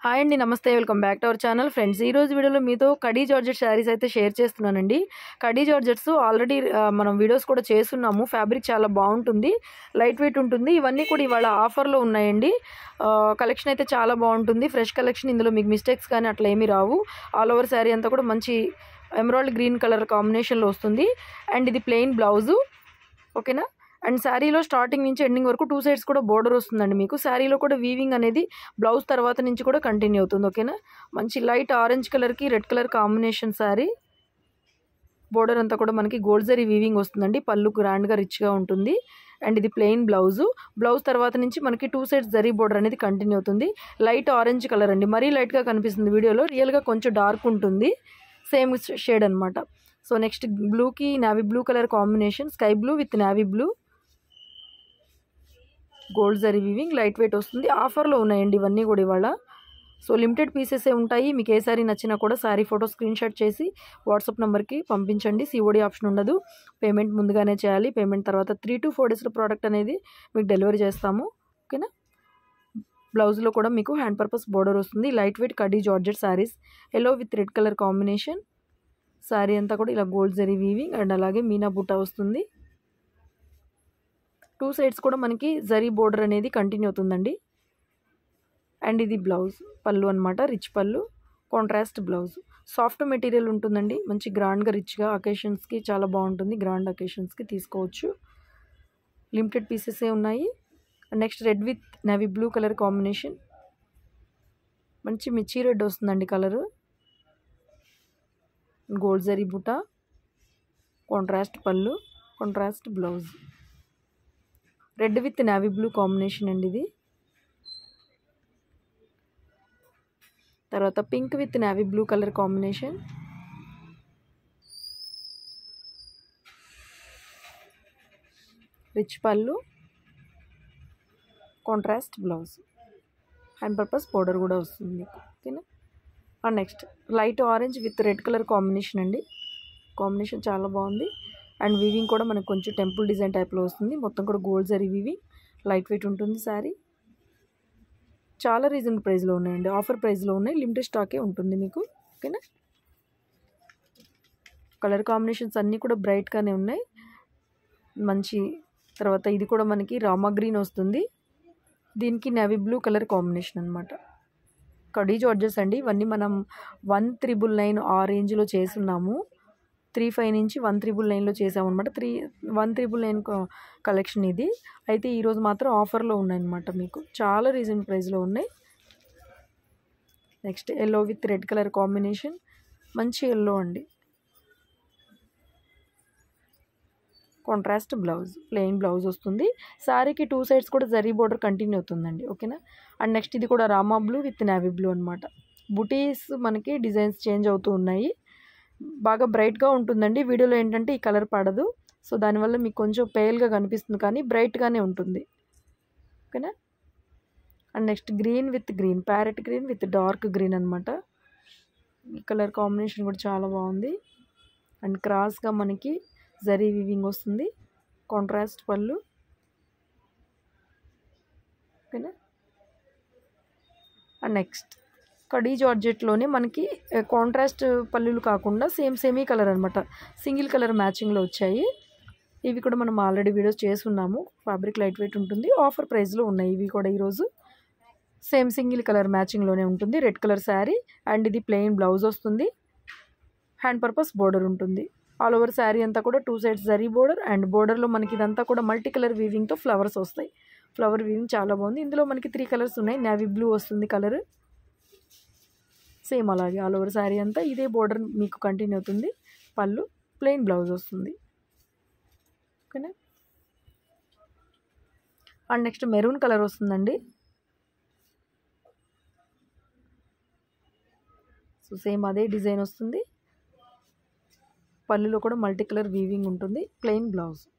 hi అండి నమస్తే welcome back to our channel friends ఈ రోజు వీడియోలో మీతో కడీ జార్జెట్ శారీస్ అయితే షేర్ చేస్తున్నానండి కడీ జార్జెట్స్ ఆల్రెడీ మనం వీడియోస్ కూడా చేస్తున్నాము ఫ్యాబ్రిక్ చాలా బాగుంటుంది లైట్ వెయిట్ ఉంటుంది ఇవన్నీ కూడా ఇవాళ ఆఫర్లో ఉన్నాయండి కలెక్షన్ అయితే చాలా బాగుంటుంది ఫ్రెష్ కలెక్షన్ ఇందులో మీకు మిస్టేక్స్ కానీ అట్లా ఏమీ రావు ఆల్ ఓవర్ శారీ అంతా కూడా మంచి ఎమరాల్డ్ గ్రీన్ కలర్ కాంబినేషన్లో వస్తుంది అండ్ ఇది ప్లెయిన్ బ్లౌజు ఓకేనా అండ్ శారీలో స్టార్టింగ్ నుంచి ఎండింగ్ వరకు టూ సైడ్స్ కూడా బోర్డర్ వస్తుందండి మీకు శారీలో కూడా వీవింగ్ అనేది బ్లౌజ్ తర్వాత నుంచి కూడా కంటిన్యూ అవుతుంది ఓకేనా మంచి లైట్ ఆరెంజ్ కలర్కి red colour combination sari border అంతా కూడా మనకి గోల్డ్ జరీ వీవింగ్ వస్తుందండి పళ్ళు గ్రాండ్గా రిచ్గా ఉంటుంది అండ్ ఇది ప్లెయిన్ బ్లౌజు బ్లౌజ్ తర్వాత నుంచి మనకి టూ సైడ్స్ జరీ బోర్డర్ అనేది కంటిన్యూ అవుతుంది లైట్ ఆరెంజ్ కలర్ అండి మరీ లైట్గా కనిపిస్తుంది వీడియోలో రియల్గా కొంచెం డార్క్ ఉంటుంది సేమ్ షేడ్ అనమాట సో నెక్స్ట్ బ్లూకి navy blue colour combination sky blue with navy blue gold zari weaving light weight వస్తుంది ఆఫర్లో ఉన్నాయండి ఇవన్నీ కూడా ఇవాళ సో లిమిటెడ్ పీసెసే ఉంటాయి మీకు ఏ సారీ నచ్చినా కూడా సారీ ఫోటో స్క్రీన్ షాట్ చేసి వాట్సాప్ నెంబర్కి పంపించండి సిఓడి ఆప్షన్ ఉండదు పేమెంట్ ముందుగానే చేయాలి పేమెంట్ తర్వాత త్రీ టు ఫోర్ డేస్లో ప్రోడక్ట్ అనేది మీకు డెలివరీ చేస్తాము ఓకేనా బ్లౌజ్లో కూడా మీకు హ్యాండ్ పర్పస్ బోర్డర్ వస్తుంది light weight khadi georgette saris yellow with red colour combination sari అంతా కూడా ఇలా గోల్డ్ జరీ వీవింగ్ అండ్ అలాగే మీనా బుట్ట వస్తుంది టూ సైడ్స్ కూడా మనకి జరీ బోర్డర్ అనేది కంటిన్యూ అవుతుందండి అండ్ ఇది బ్లౌజ్ పళ్ళు అనమాట రిచ్ పళ్ళు కాంట్రాస్ట్ బ్లౌజ్ సాఫ్ట్ మెటీరియల్ ఉంటుందండి మంచి గ్రాండ్గా రిచ్గా అకేషన్స్కి చాలా బాగుంటుంది గ్రాండ్ అకేషన్స్కి తీసుకోవచ్చు లిమిటెడ్ పీసెసే ఉన్నాయి next red with navy blue colour combination మంచి మిర్చి రెడ్ వస్తుందండి కలరు గోల్డ్ జరీ బుట్ట కాంట్రాస్ట్ పళ్ళు contrast blouse red with navy blue combination అండి ఇది తర్వాత pink with navy blue colour combination rich పళ్ళు contrast blouse hand purpose powder కూడా వస్తుంది మీకు ఓకేనా and next light orange with red colour combination అండి కాంబినేషన్ చాలా బాగుంది అండ్ వీవింగ్ కూడా మనకు కొంచెం టెంపుల్ డిజైన్ టైప్లో వస్తుంది మొత్తం కూడా gold zari weaving light weight ఉంటుంది శారీ చాలా రీజనబుల్ ప్రైస్లో ఉన్నాయండి ఆఫర్ ప్రైస్లో ఉన్నాయి లిమిటెడ్ స్టాకే ఉంటుంది మీకు ఓకేనా కలర్ కాంబినేషన్స్ అన్నీ కూడా బ్రైట్గానే ఉన్నాయి మంచి తర్వాత ఇది కూడా మనకి రామా గ్రీన్ వస్తుంది దీనికి నవీ బ్లూ కలర్ కాంబినేషన్ అనమాట కడీ జార్జెస్ అండి ఇవన్నీ మనం వన్ త్రిబుల్ నైన్ ఆ రేంజ్లో చేస్తున్నాము త్రీ ఫైవ్ నుంచి వన్ త్రిబుల్ నైన్లో చేసామన్నమాట three one triple nine collection ఇది అయితే ఈరోజు మాత్రం ఆఫర్లో ఉన్నాయన్నమాట మీకు చాలా రీజనబుల్ ప్రైస్లో ఉన్నాయి next yellow with red colour combination మంచి ఎల్లో అండి కాంట్రాస్ట్ బ్లౌజ్ ప్లెయిన్ బ్లౌజ్ వస్తుంది శారీకి టూ సైడ్స్ కూడా జరీ బోర్డర్ కంటిన్యూ అవుతుందండి ఓకేనా అండ్ నెక్స్ట్ ఇది కూడా రామా బ్లూ విత్ నావీ బ్లూ అనమాట బుటీస్ మనకి డిజైన్స్ చేంజ్ అవుతూ ఉన్నాయి బాగా బ్రైట్గా ఉంటుందండి వీడియోలో ఏంటంటే ఈ కలర్ పడదు సో దానివల్ల మీకు కొంచెం పేల్గా కనిపిస్తుంది కానీ బ్రైట్గానే ఉంటుంది ఓకేనా and next green with green parrot green with dark green అనమాట ఈ కలర్ కాంబినేషన్ కూడా చాలా బాగుంది అండ్ క్రాస్గా మనకి జరీ వివింగ్ వస్తుంది కాంట్రాస్ట్ పళ్ళు ఓకేనా అండ్ నెక్స్ట్ కడీ జార్జెట్లోనే మనకి కాంట్రాస్ట్ పళ్ళులు కాకుండా సేమ్ సేమీ కలర్ అనమాట సింగిల్ కలర్ మ్యాచింగ్లో వచ్చాయి ఇవి కూడా మనం ఆల్రెడీ వీడియోస్ చేసున్నాము ఫ్యాబ్రిక్ లైట్ వెయిట్ ఉంటుంది ఆఫర్ ప్రైస్లో ఉన్నాయి ఇవి కూడా ఈరోజు సేమ్ సింగిల్ కలర్ మ్యాచింగ్లోనే ఉంటుంది రెడ్ కలర్ శారీ అండ్ ఇది ప్లెయిన్ బ్లౌజ్ వస్తుంది హ్యాండ్ పర్పస్ బోర్డర్ ఉంటుంది ఆల్ ఓవర్ శారీ అంతా కూడా two sides zari border and బోర్డర్లో మనకి ఇదంతా కూడా మల్టీ కలర్ వీవింగ్తో ఫ్లవర్స్ వస్తాయి ఫ్లవర్ వీవింగ్ చాలా బాగుంది ఇందులో మనకి త్రీ కలర్స్ ఉన్నాయి నావీ బ్లూ వస్తుంది కలర్ సేమ్ అలాగే ఆల్ ఓవర్ శారీ అంతా ఇదే బోర్డర్ మీకు కంటిన్యూ అవుతుంది పళ్ళు ప్లెయిన్ బ్లౌజ్ వస్తుంది ఓకేనా అండ్ నెక్స్ట్ మెరూన్ కలర్ వస్తుందండి సో సేమ్ అదే డిజైన్ వస్తుంది పళ్ళులో కూడా మల్టీ కలర్ వీవింగ్ ఉంటుంది ప్లెయిన్ బ్లౌజ్